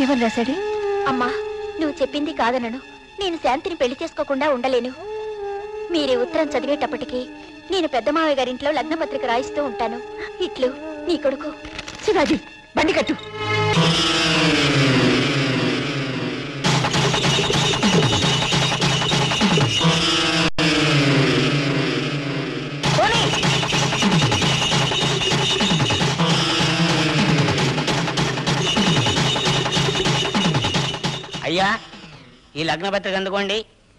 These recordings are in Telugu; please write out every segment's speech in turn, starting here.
ఏమని రాశాడు అమ్మా నువ్వు చెప్పింది కాదనను నేను శాంతిని పెళ్లి చేసుకోకుండా ఉండలేను మీరే ఉత్తరం చదివేటప్పటికి నేను పెద్ద మావయ్య గారింట్లో లగ్నపత్రిక రాయిస్తూ ఉంటాను ఇట్లు నీ కొడుకు శివాజీ బండి కట్టు పోనీ. అయ్యా ఈ లగ్న పత్రిక అందుకోండి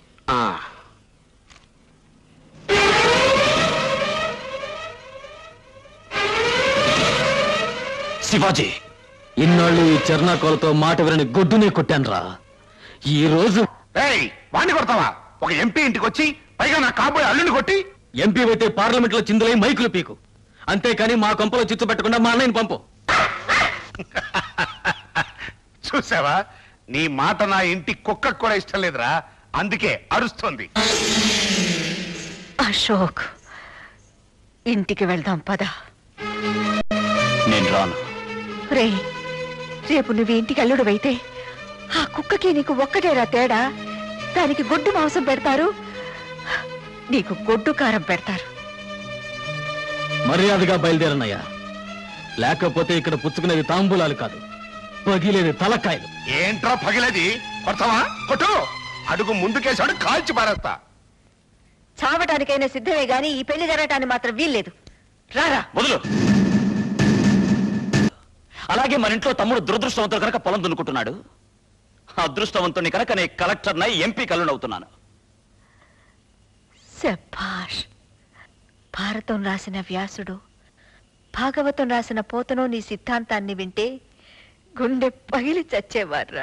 శివాజీ ఇన్నాళ్ళు ఈ చర్నాకోలతో మాట వినని గొడ్డునే కొట్టానురా ఈ రోజు ఏయ్ వాణ్ణి కొడతావా ఒక ఎంపీ ఇంటికి వచ్చి పైగా నా కాబోయే అల్లుని కొట్టి ఎంపీ అయితే పార్లమెంట్ లో చిందులై మైకులు పీకు అంతేకాని మా కొంపలో చిచ్చు పెట్టకుండా మా అన్నయ్యని పంపు చూసావా నీ మాట నా ఇంటి కుక్కకు కూడా ఇష్టం లేదురా అందుకే అరుస్తోంది అశోక్ ఇంటికి వెళ్దాం పద నేను రాను రే రేపు నువ్వు ఇంటికి అల్లుడువైతే ఆ కుక్కకి నీకు ఒక్కటేరా తేడా దానికి గొడ్డు మాంసం పెడతారు నీకు గొడ్డు కారం పెడతారు మర్యాదగా బయలుదేరనయ్యా లేకపోతే ఇక్కడ పుచ్చుకునేది తాంబూలాలు కాదు పగిలేది తలకాయలు ఏంట్రా పగిలేది కొడతావా కొట్టు అడుగు ముందుకేసాడు కాల్చి పారేస్తా చావటానికైనా సిద్ధమే గాని ఈ పెళ్లి జరగటానికి మాత్రం వీల్లేదు రారా వదులు అలాగే మన ఇంట్లో తమ్ముడు దురదృష్టవంతుడు కనుక పొలం దున్నుకుంటున్నాడు అదృష్టవంతుని కనుక నేను కలెక్టర్నై ఎంపీ కల్లునవుతున్నాను శభాష్ భారతం రాసిన వ్యాసుడు భాగవతం రాసిన పోతను నీ సిద్ధాంతాన్ని వింటే గుండె పగిలి చచ్చేవార్రా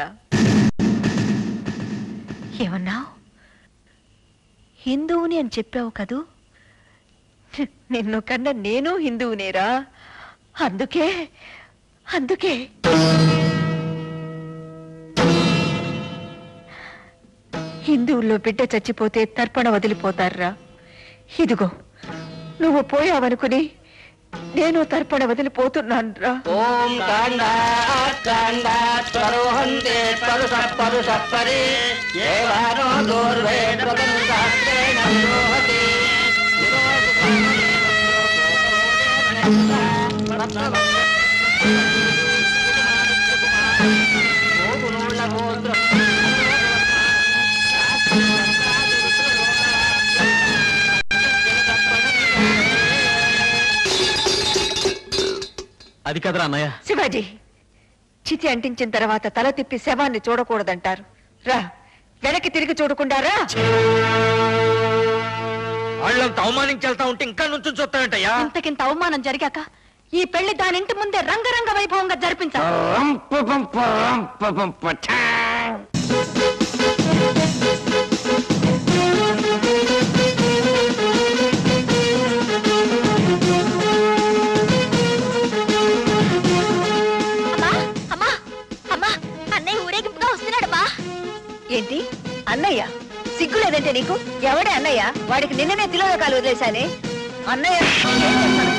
ఏమన్నావు హిందువుని అని చెప్పావు కదూ నిన్ను కన్నా నేను హిందువునేరా అందుకే అందుకే హిందువుల్లో బిడ్డ చచ్చిపోతే తర్పణ వదిలిపోతారా ఇదిగో నువ్వు పోయావనుకుని నేను తర్పణ వదిలిపోతున్నాను రా ఓం కాండా కాండా స్వరోహంతే పరుష పరుష పరి ఏవానో దూర్వే ప్రగను శాస్త్రేణ విరోహతి అది కదరా అన్నయ్య శివాజీ చితి అంటించిన తర్వాత తల తిప్పి శవాన్ని చూడకూడదంటారు రా వెనక్కి తిరిగి చూడకుండా రా వాళ్ళంత అవమానించేళ్తా ఉంటే ఇంకా నుంచి చూస్తానంటయ్యా ఇంతకింత అవమానం జరిగాక ఈ పెళ్లి దాని ఇంటి ముందే రంగరంగ వైభవంగా జరిపించాలి అమ్మా అమ్మా అమ్మా అన్నయ్య ఊరేగింపుగా వస్తున్నాడమ్మా ఏంటి అన్నయ్య సిగ్గులేదంటే నీకు ఎవడే అన్నయ్య వాడికి నిన్ననే తిలోదకాలు వదిలేశానే అన్నయ్య ఏం చేస్తాను?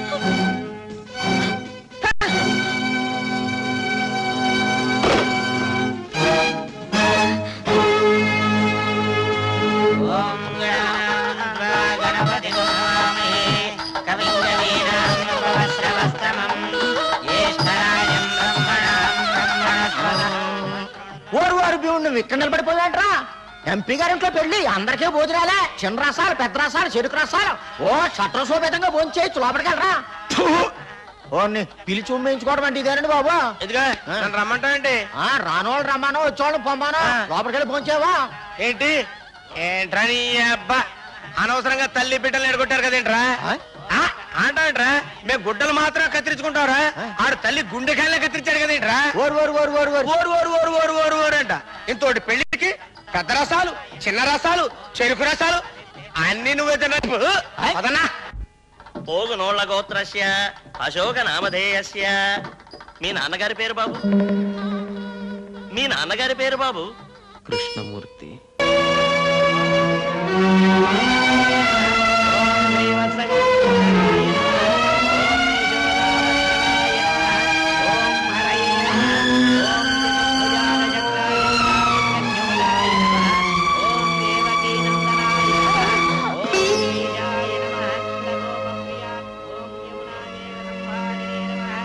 గణపతి కవిం కవీనాశ్రవస్త్రమం జ్యేష్ఠరాజం బ్రహ్మణాం బ్రహ్మణస్పదం ఓరు వారు భీముడు నువ్వు ఇక్కడ నిలబడిపోయాడ్రా ఎంపీ గారి ఇంట్లో పెళ్లి అందరికీ భోజనాలే చిన్న రసాలు పెద్ద రసాలు చెరుకు రసాలు ఓ చట్టసోపేతంగా భోజనం చేయొచ్చు లోపలికి వెళ్ళరా ఓ పిలిచి ఉమ్మేయించుకోవడం అంటే ఇదేనండి బాబు ఇదిగా నన్ను రమ్మంటావేంటి ఆ రానోళ్ళు రమ్మానో వచ్చేవాళ్ళు పొమ్మానో లోపలికి వెళ్ళి భోంచేవా ఏంటి ఏంట్రా నీ అబ్బా అనవసరంగా తల్లి బిడ్డలు ఎడగొట్టారు కదేంట్రా ఆ, అంటావేంట్రా మేము గుడ్డలు మాత్రం కత్తిరించుకుంటావురా ఆడు తల్లి గుండెకాయలే కత్తిరించాడు కదేంట్రా ఓరు ఓరు ఓరు ఓరు ఓరు ఓరు ఓరు ఓరు ఓరు ఓరు ఓరు అంట ఇంతోటి పెళ్లికి పెద్ద రసాలు చిన్న రసాలు చెరుకు రసాలు అన్ని నువ్వే తినట్టు పదన్నా పోగునోళ్ల గోత్రస్య అశోక నామధేయస్య మీ నాన్నగారి పేరు బాబు మీ నాన్నగారి పేరు బాబు కృష్ణమూర్తి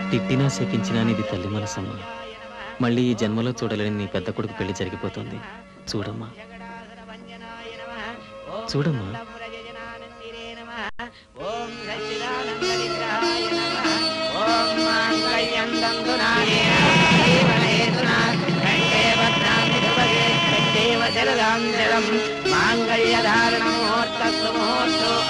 తిట్టినా శపించినా నీది తల్లి మనసమ్మ మళ్ళీ ఈ జన్మలో చూడలేని నీ పెద్ద కొడుకు పెళ్లి జరిగిపోతుంది చూడమ్మా చూడమ్మా మాంగళ్యధారణం ముహూర్తస్సు ముహూర్తో